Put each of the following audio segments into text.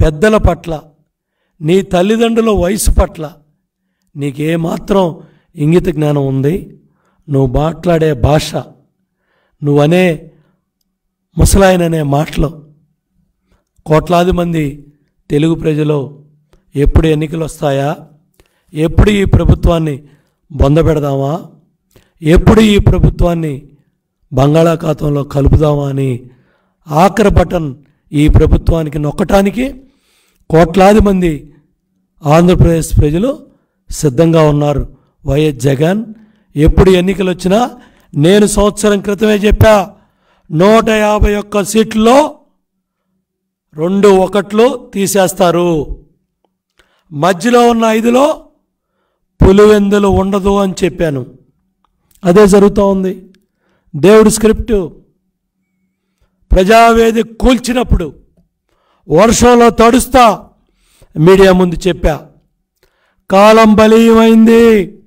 పెద్దల పట్ల నీ తల్లిదండ్రుల వయసు పట్ల నీకేమాత్రం ఇంగిత జ్ఞానం ఉంది నువ్వు మాట్లాడే భాష నువ్వనే ముసలాయననే మాటలు కోట్లాది మంది తెలుగు ప్రజలు ఎప్పుడు ఎన్నికలు వస్తాయా ఎప్పుడు ఈ ప్రభుత్వాన్ని బొందపెడదామా ఎప్పుడు ఈ ప్రభుత్వాన్ని బంగాళాఖాతంలో కలుపుదామా అని ఆఖరి బటన్ ఈ ప్రభుత్వానికి నొక్కటానికి కోట్లాది మంది ఆంధ్రప్రదేశ్ ప్రజలు సిద్ధంగా ఉన్నారు వైఎస్ జగన్ ఎప్పుడు ఎన్నికలు వచ్చినా నేను సంవత్సరం క్రితమే చెప్పా నూట యాభై ఒక్క సీట్లలో రెండు ఒకట్లు తీసేస్తారు మధ్యలో ఉన్న ఐదులో పులివెందులు ఉండదు అని చెప్పాను అదే జరుగుతూ ఉంది దేవుడి స్క్రిప్టు ప్రజావేది కూల్చినప్పుడు వర్షంలో తడుస్తా మీడియా ముందు చెప్పా కాలం బలీయమైంది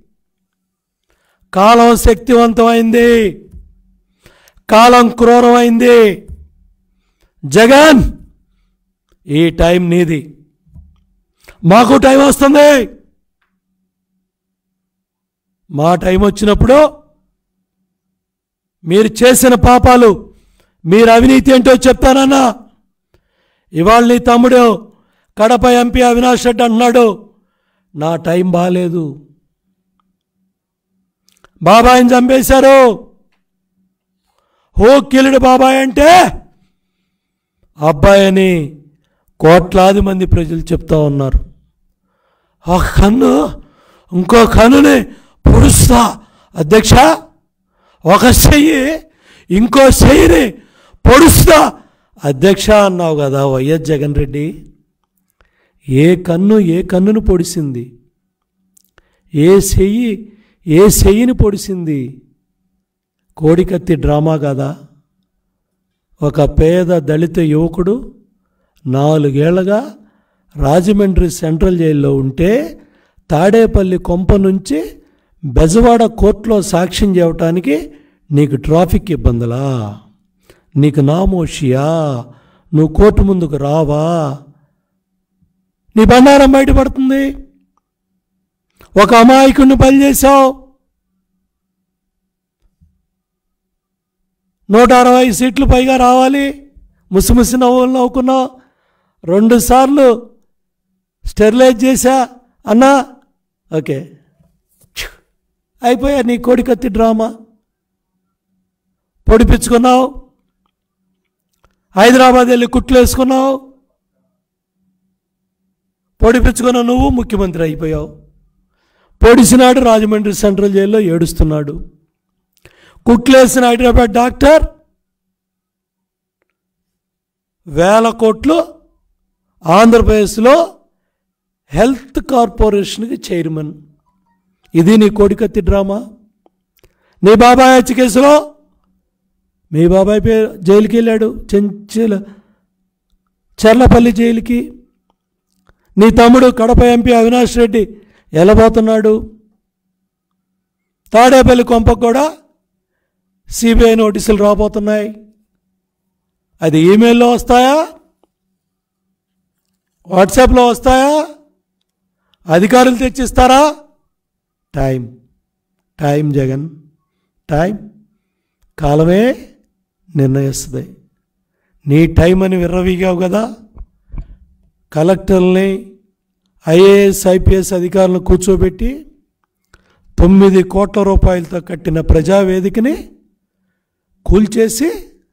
కాలం శక్తివంతమైంది కాలం క్రూరమైంది జగన్ ఈ టైం నీది మాకు టైం వస్తుంది మా టైం వచ్చినప్పుడు మీరు చేసిన పాపాలు మీరు అవినీతి ఏంటో చెప్తానన్నా ఇవాళ నీ తమ్ముడు కడప ఎంపీ అవినాష్ రెడ్డి అంటున్నాడు నా టైం బాగాలేదు బాబాయిని చంపేశారు హో కిలుడు బాబాయ్ అంటే అబ్బాయి అని కోట్లాది మంది ప్రజలు చెప్తా ఉన్నారు ఆ కన్ను ఇంకో కన్నుని పొడుస్తా అధ్యక్ష ఒక చెయ్యి ఇంకో చెయ్యిని పొడుస్తా అధ్యక్ష అన్నావు కదా వైఎస్ జగన్ రెడ్డి ఏ కన్ను ఏ కన్నును పొడిసింది ఏ చెయ్యి ఏ చెయ్యిని పొడిసింది కోడికత్తి డ్రామా కదా ఒక పేద దళిత యువకుడు నాలుగేళ్లగా రాజమండ్రి సెంట్రల్ జైల్లో ఉంటే తాడేపల్లి కొంప నుంచి బెజవాడ కోర్టులో సాక్ష్యం చేయటానికి నీకు ట్రాఫిక్ ఇబ్బందులా నీకు నామోషియా నువ్వు కోర్టు ముందుకు రావా నీ బండారం బయటపడుతుంది ఒక అమాయకుడిని బలి చేశావు నూట అరవై సీట్లు పైగా రావాలి ముసిముసి నవ్వులు నవ్వుకున్నావు రెండు సార్లు స్టెరిలైజ్ చేశా అన్నా ఓకే ఛ్! అయిపోయా నీ కోడికత్తి డ్రామా పొడిపించుకున్నావు హైదరాబాద్ వెళ్ళి కుట్లు వేసుకున్నావు పొడిపించుకున్న నువ్వు ముఖ్యమంత్రి అయిపోయావు పొడిసినాడు రాజమండ్రి సెంట్రల్ జైల్లో ఏడుస్తున్నాడు కుట్లేసిన హైదరాబాద్ డాక్టర్ వేల కోట్లు ఆంధ్రప్రదేశ్లో హెల్త్ కార్పొరేషన్కి చైర్మన్ ఇది నీ కోడికత్తి డ్రామా నీ బాబాయ్ హత్య కేసులో మీ బాబాయ్ పేరు జైలుకి వెళ్ళాడు చెంచల చర్లపల్లి జైలుకి నీ తమ్ముడు కడప ఎంపీ అవినాష్ రెడ్డి వెళ్ళబోతున్నాడు తాడేపల్లి కొంపకు కూడా సిబిఐ నోటీసులు రాబోతున్నాయి అది ఈమెయిల్లో వస్తాయా వాట్సాప్లో వస్తాయా అధికారులు తెచ్చిస్తారా టైం టైం జగన్ టైం కాలమే నిర్ణయిస్తుంది నీ టైం అని విర్రవీగావు కదా కలెక్టర్ని ఐఏఎస్ ఐపీఎస్ అధికారులను కూర్చోబెట్టి తొమ్మిది కోట్ల రూపాయలతో కట్టిన ప్రజావేదికని కూల్చేసి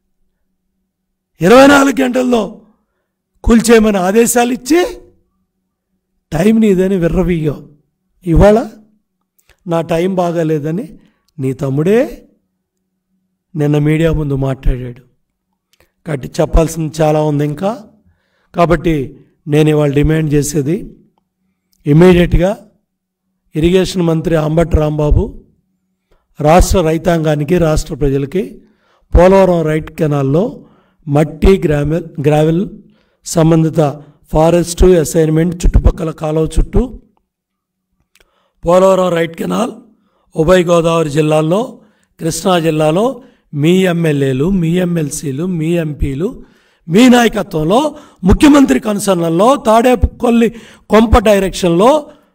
ఇరవై నాలుగు గంటల్లో కూల్చేయమని ఆదేశాలు ఇచ్చి టైం నీదని విర్రవీయో ఇవాళ నా టైం బాగాలేదని నీ తమ్ముడే నిన్న మీడియా ముందు మాట్లాడాడు కాబట్టి చెప్పాల్సింది చాలా ఉంది ఇంకా కాబట్టి నేను ఇవాళ డిమాండ్ చేసేది ఇమీడియట్గా ఇరిగేషన్ మంత్రి అంబటి రాంబాబు రాష్ట్ర రైతాంగానికి రాష్ట్ర ప్రజలకి పోలవరం రైట్ కెనాల్లో మట్టి గ్రావెల్ గ్రావెల్ సంబంధిత ఫారెస్టు అసైన్మెంట్ చుట్టుపక్కల కాలువ చుట్టూ పోలవరం రైట్ కెనాల్ ఉభయ గోదావరి జిల్లాల్లో కృష్ణా జిల్లాలో మీ ఎమ్మెల్యేలు మీ ఎమ్మెల్సీలు మీ ఎంపీలు మీ నాయకత్వంలో ముఖ్యమంత్రి కన్సర్న్లలో తాడేపల్లి కొంప డైరెక్షన్లో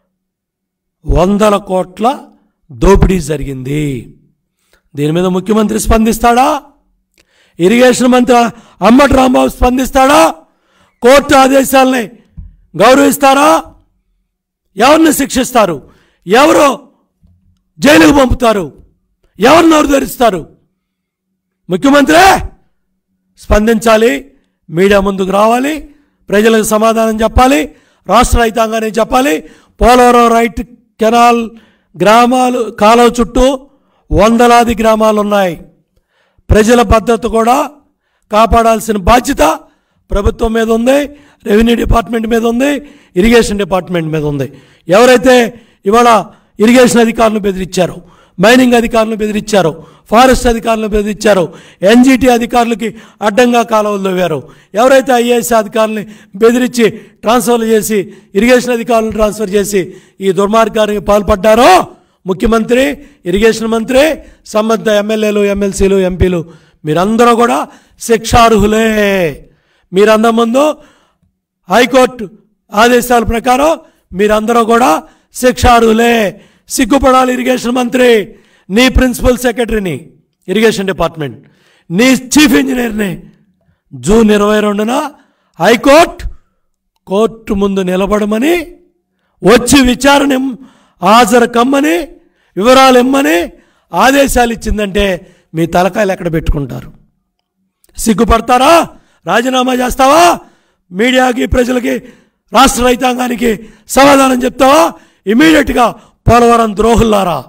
వందల కోట్ల దోపిడీ జరిగింది దీని మీద ముఖ్యమంత్రి స్పందిస్తాడా ఇరిగేషన్ మంత్రి అమ్మటి రాంబాబు స్పందిస్తాడా కోర్టు ఆదేశాలని గౌరవిస్తారా ఎవరిని శిక్షిస్తారు ఎవరు జైలుకు పంపుతారు ఎవరు నోరు ధరిస్తారు ముఖ్యమంత్రి స్పందించాలి మీడియా ముందుకు రావాలి ప్రజలకు సమాధానం చెప్పాలి రాష్ట్ర రైతాంగానికి చెప్పాలి పోలవరం రైట్ కెనాల్ గ్రామాలు కాలువ చుట్టూ వందలాది గ్రామాలు ఉన్నాయి ప్రజల భద్రత కూడా కాపాడాల్సిన బాధ్యత ప్రభుత్వం మీద ఉంది రెవెన్యూ డిపార్ట్మెంట్ మీద ఉంది ఇరిగేషన్ డిపార్ట్మెంట్ మీద ఉంది ఎవరైతే ఇవాళ ఇరిగేషన్ అధికారులను బెదిరించారో మైనింగ్ అధికారులను బెదిరించారో ఫారెస్ట్ అధికారులను బెదిరించారో ఎన్జిటి అధికారులకి అడ్డంగా కాలువలు తవ్వారు ఎవరైతే ఐఏఎస్ అధికారులని బెదిరించి ట్రాన్స్ఫర్లు చేసి ఇరిగేషన్ అధికారులను ట్రాన్స్ఫర్ చేసి ఈ దుర్మార్గానికి పాల్పడ్డారో ముఖ్యమంత్రి ఇరిగేషన్ మంత్రి సంబంధిత ఎమ్మెల్యేలు ఎమ్మెల్సీలు ఎంపీలు మీరందరూ కూడా శిక్షార్హులే మీరందరి ముందు హైకోర్టు ఆదేశాల ప్రకారం మీరందరూ కూడా శిక్షార్హులే సిగ్గుపడాలి ఇరిగేషన్ మంత్రి నీ ప్రిన్సిపల్ సెక్రటరీని ఇరిగేషన్ డిపార్ట్మెంట్ నీ చీఫ్ ఇంజనీర్ని జూన్ ఇరవై రెండున హైకోర్టు కోర్టు ముందు నిలబడమని వచ్చి విచారణ ఇమ్- హాజరు కమ్మని వివరాలు ఇమ్మని ఆదేశాలు ఇచ్చిందంటే మీ తలకాయలు ఎక్కడ పెట్టుకుంటారు సిగ్గుపడతారా రాజీనామా చేస్తావా మీడియాకి ప్రజలకి రాష్ట్ర రైతాంగానికి సమాధానం చెప్తావా ఇమీడియట్గా పోలవరం ద్రోహుల్లారా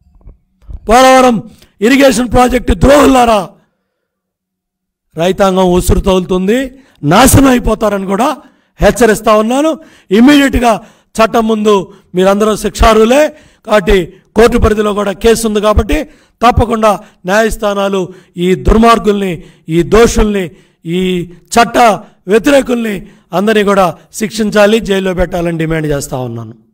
పోలవరం ఇరిగేషన్ ప్రాజెక్టు ద్రోహుల్లారా రైతాంగం ఉసురు తగులుతుంది నాశనం అయిపోతారని కూడా హెచ్చరిస్తా ఉన్నాను ఇమ్మీడియట్గా చట్టం ముందు మీరందరూ శిక్షార్హులే కాబట్టి కోర్టు పరిధిలో కూడా కేసు ఉంది కాబట్టి తప్పకుండా న్యాయస్థానాలు ఈ దుర్మార్గుల్ని ఈ దోషుల్ని ఈ చట్ట వ్యతిరేకుల్ని అందరినీ కూడా శిక్షించాలి జైల్లో పెట్టాలని డిమాండ్ చేస్తా ఉన్నాను